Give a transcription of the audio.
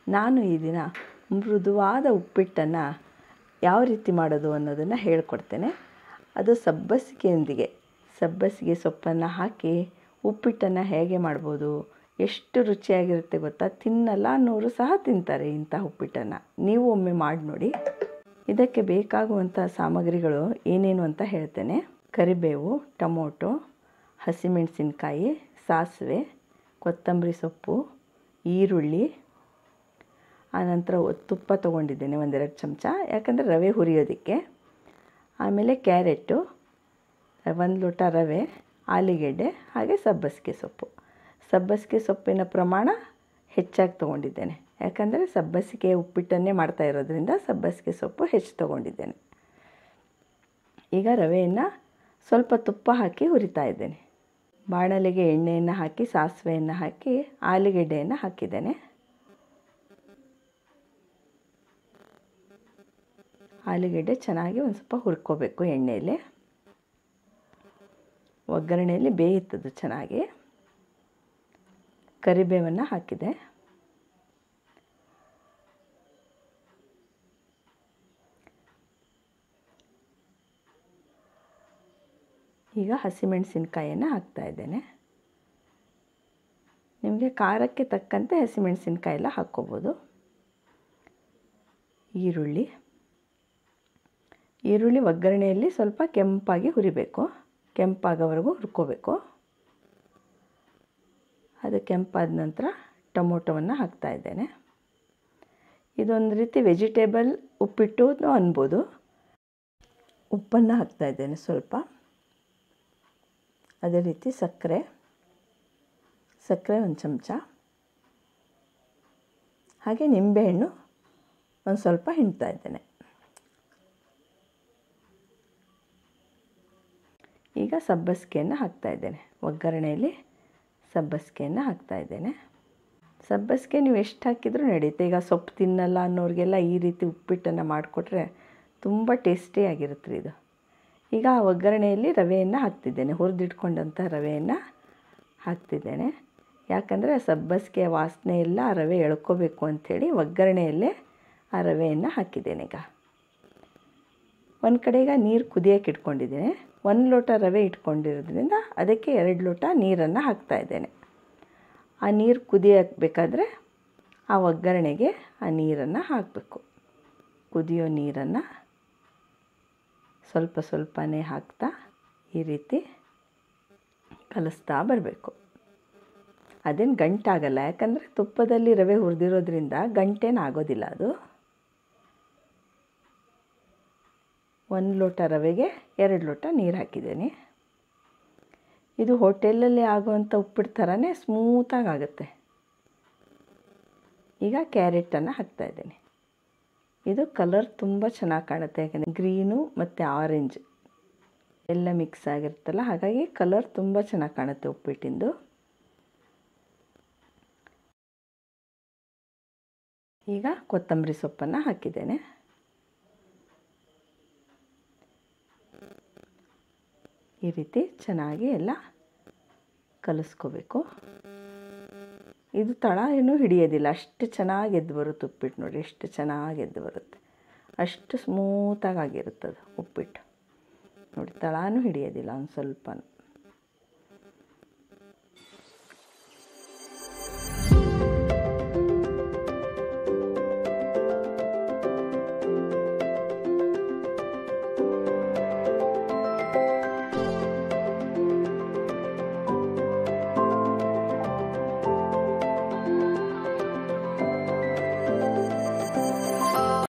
ನಾನು ಈ ದಿನ ಮೃದುವಾದ ಉಪ್ಪಿಟ್ಟನ್ನು ಯಾವ ರೀತಿ ಮಾಡೋದು ಅನ್ನೋದನ್ನು ಹೇಳ್ಕೊಡ್ತೇನೆ ಅದು ಸಬ್ಬಸಿಗೆಯೊಂದಿಗೆ ಸಬ್ಬಸಿಗೆ ಸೊಪ್ಪನ್ನು ಹಾಕಿ ಉಪ್ಪಿಟ್ಟನ್ನು ಹೇಗೆ ಮಾಡ್ಬೋದು ಎಷ್ಟು ರುಚಿಯಾಗಿರುತ್ತೆ ಗೊತ್ತಾ ತಿನ್ನಲ್ಲ ಅನ್ನೋರು ಸಹ ತಿಂತಾರೆ ಇಂಥ ಉಪ್ಪಿಟ್ಟನ್ನು ನೀವು ಒಮ್ಮೆ ಮಾಡಿ ನೋಡಿ ಇದಕ್ಕೆ ಬೇಕಾಗುವಂಥ ಸಾಮಗ್ರಿಗಳು ಏನೇನು ಅಂತ ಹೇಳ್ತೇನೆ ಕರಿಬೇವು ಟೊಮೊಟೊ ಹಸಿಮೆಣಸಿನ್ಕಾಯಿ ಸಾಸಿವೆ ಕೊತ್ತಂಬರಿ ಸೊಪ್ಪು ಈರುಳ್ಳಿ ಆನಂತರ ತುಪ್ಪ ತೊಗೊಂಡಿದ್ದೇನೆ ಒಂದೆರಡು ಚಮಚ ಯಾಕಂದರೆ ರವೆ ಹುರಿಯೋದಕ್ಕೆ ಆಮೇಲೆ ಕ್ಯಾರೆಟು ಒಂದು ಲೋಟ ರವೆ ಆಲೂಗೆಡ್ಡೆ ಹಾಗೆ ಸಬ್ಬಸಿಗೆ ಸೊಪ್ಪು ಸಬ್ಬಸಿಗೆ ಸೊಪ್ಪಿನ ಪ್ರಮಾಣ ಹೆಚ್ಚಾಗಿ ತೊಗೊಂಡಿದ್ದೇನೆ ಯಾಕಂದರೆ ಸಬ್ಬಸಿಗೆ ಉಪ್ಪಿಟ್ಟನ್ನೇ ಮಾಡ್ತಾ ಇರೋದ್ರಿಂದ ಸಬ್ಬಸಿಗೆ ಸೊಪ್ಪು ಹೆಚ್ಚು ತೊಗೊಂಡಿದ್ದೇನೆ ಈಗ ರವೆಯನ್ನು ಸ್ವಲ್ಪ ತುಪ್ಪ ಹಾಕಿ ಹುರಿತಾ ಇದ್ದೇನೆ ಬಾಣಲೆಗೆ ಎಣ್ಣೆಯನ್ನು ಹಾಕಿ ಸಾಸಿವೆಯನ್ನು ಹಾಕಿ ಆಲೂಗೆಡ್ಡೆಯನ್ನು ಹಾಕಿದ್ದೇನೆ ಆಲೂಗೆಡ್ಡೆ ಚೆನ್ನಾಗಿ ಒಂದು ಸ್ವಲ್ಪ ಹುರ್ಕೋಬೇಕು ಎಣ್ಣೆಯಲ್ಲಿ ಒಗ್ಗರಣೆಯಲ್ಲಿ ಬೇಯುತ್ತದು ಚೆನ್ನಾಗಿ ಕರಿಬೇವನ್ನು ಹಾಕಿದೆ ಈಗ ಹಸಿಮೆಣಸಿನ್ಕಾಯನ್ನು ಹಾಕ್ತಾ ಇದ್ದೇನೆ ನಿಮಗೆ ಖಾರಕ್ಕೆ ತಕ್ಕಂತೆ ಹಸಿಮೆಣಸಿನ್ಕಾಯಿ ಎಲ್ಲ ಹಾಕ್ಕೋಬೋದು ಈರುಳ್ಳಿ ಈರುಳ್ಳಿ ಒಗ್ಗರಣೆಯಲ್ಲಿ ಸ್ವಲ್ಪ ಕೆಂಪಾಗಿ ಹುರಿಬೇಕು ಕೆಂಪಾಗೋವರೆಗೂ ಹುರ್ಕೋಬೇಕು ಅದು ಕೆಂಪಾದ ನಂತರ ಟೊಮೊಟೊವನ್ನು ಹಾಕ್ತಾ ಇದ್ದೇನೆ ಇದೊಂದು ರೀತಿ ವೆಜಿಟೇಬಲ್ ಉಪ್ಪಿಟ್ಟು ಅನ್ಬೋದು ಉಪ್ಪನ್ನು ಹಾಕ್ತಾ ಇದ್ದೇನೆ ಸ್ವಲ್ಪ ಅದೇ ರೀತಿ ಸಕ್ಕರೆ ಸಕ್ಕರೆ ಒಂದು ಚಮಚ ಹಾಗೆ ನಿಂಬೆಹಣ್ಣು ಒಂದು ಸ್ವಲ್ಪ ಹಿಂಡ್ತಾ ಇದ್ದೇನೆ ಈಗ ಸಬ್ಬಸಿಗೆಯನ್ನು ಹಾಕ್ತಾ ಇದ್ದೇನೆ ಒಗ್ಗರಣೆಯಲ್ಲಿ ಸಬ್ಬಸಿಗೆಯನ್ನು ಹಾಕ್ತಾ ಇದ್ದೇನೆ ಸಬ್ಬಸಿಗೆ ನೀವು ಎಷ್ಟು ಹಾಕಿದರೂ ನಡೆಯುತ್ತೆ ಈಗ ಸೊಪ್ಪು ತಿನ್ನಲ್ಲ ಅನ್ನೋರಿಗೆಲ್ಲ ಈ ರೀತಿ ಉಪ್ಪಿಟ್ಟನ್ನು ಮಾಡಿಕೊಟ್ರೆ ತುಂಬ ಟೇಸ್ಟಿಯಾಗಿರುತ್ತೆ ಇದು ಈಗ ಆ ಒಗ್ಗರಣೆಯಲ್ಲಿ ರವೆಯನ್ನು ಹಾಕ್ತಿದ್ದೇನೆ ಹುರಿದಿಟ್ಕೊಂಡಂಥ ರವೆಯನ್ನು ಹಾಕ್ತಿದ್ದೇನೆ ಯಾಕಂದರೆ ಸಬ್ಬಸಿಗೆ ವಾಸನೆ ಎಲ್ಲ ಆ ರವೆ ಎಳ್ಕೋಬೇಕು ಅಂಥೇಳಿ ಒಗ್ಗರಣೆಯಲ್ಲೇ ಆ ರವೆಯನ್ನು ಹಾಕಿದ್ದೇನೆ ಈಗ ಒಂದು ಕಡೆ ಈಗ ನೀರು ಕುದಿಯೋಕೆ ಇಟ್ಕೊಂಡಿದ್ದೇನೆ ಒಂದು ಲೋಟ ರವೆ ಇಟ್ಕೊಂಡಿರೋದ್ರಿಂದ ಅದಕ್ಕೆ ಎರಡು ಲೋಟ ನೀರನ್ನು ಹಾಕ್ತಾ ಇದ್ದೇನೆ ಆ ನೀರು ಕುದಿಯಬೇಕಾದ್ರೆ ಆ ಒಗ್ಗರಣೆಗೆ ಆ ನೀರನ್ನು ಹಾಕಬೇಕು ಕುದಿಯೋ ನೀರನ್ನು ಸ್ವಲ್ಪ ಸ್ವಲ್ಪನೇ ಹಾಕ್ತಾ ಈ ರೀತಿ ಕಲಿಸ್ತಾ ಬರಬೇಕು ಅದೇನು ಗಂಟಾಗಲ್ಲ ಯಾಕಂದರೆ ತುಪ್ಪದಲ್ಲಿ ರವೆ ಹುರಿದಿರೋದ್ರಿಂದ ಗಂಟೇನು ಆಗೋದಿಲ್ಲ ಅದು ಒಂದು ಲೋಟ ರವೆಗೆ ಎರಡು ಲೋಟ ನೀರು ಹಾಕಿದ್ದೇನೆ ಇದು ಹೋಟೆಲಲ್ಲಿ ಆಗುವಂಥ ಉಪ್ಪಿಟ್ಟು ಥರನೇ ಸ್ಮೂತಾಗಿ ಆಗುತ್ತೆ ಈಗ ಕ್ಯಾರೆಟನ್ನು ಹಾಕ್ತಾ ಇದ್ದೇನೆ ಇದು ಕಲರ್ ತುಂಬ ಚೆನ್ನಾಗಿ ಕಾಣುತ್ತೆ ಯಾಕಂದರೆ ಗ್ರೀನು ಮತ್ತು ಆರೆಂಜ್ ಎಲ್ಲ ಮಿಕ್ಸ್ ಆಗಿರುತ್ತಲ್ಲ ಹಾಗಾಗಿ ಕಲರ್ ತುಂಬ ಚೆನ್ನಾಗಿ ಕಾಣುತ್ತೆ ಉಪ್ಪಿಟ್ಟಿಂದು ಈಗ ಕೊತ್ತಂಬರಿ ಸೊಪ್ಪನ್ನು ಹಾಕಿದ್ದೇನೆ ಈ ರೀತಿ ಚೆನ್ನಾಗಿ ಎಲ್ಲ ಕಲಿಸ್ಕೋಬೇಕು ಇದು ತಳ ಏನೂ ಹಿಡಿಯೋದಿಲ್ಲ ಅಷ್ಟು ಚೆನ್ನಾಗಿ ಎದ್ದು ಬರುತ್ತೆ ಉಪ್ಪಿಟ್ಟು ನೋಡಿ ಎಷ್ಟು ಚೆನ್ನಾಗಿ ಎದ್ದು ಬರುತ್ತೆ ಅಷ್ಟು ಸ್ಮೂತಾಗಿ ಆಗಿರುತ್ತದು ಉಪ್ಪಿಟ್ಟು ನೋಡಿ ತಳನೂ ಹಿಡಿಯೋದಿಲ್ಲ ಒಂದು ಸ್ವಲ್ಪ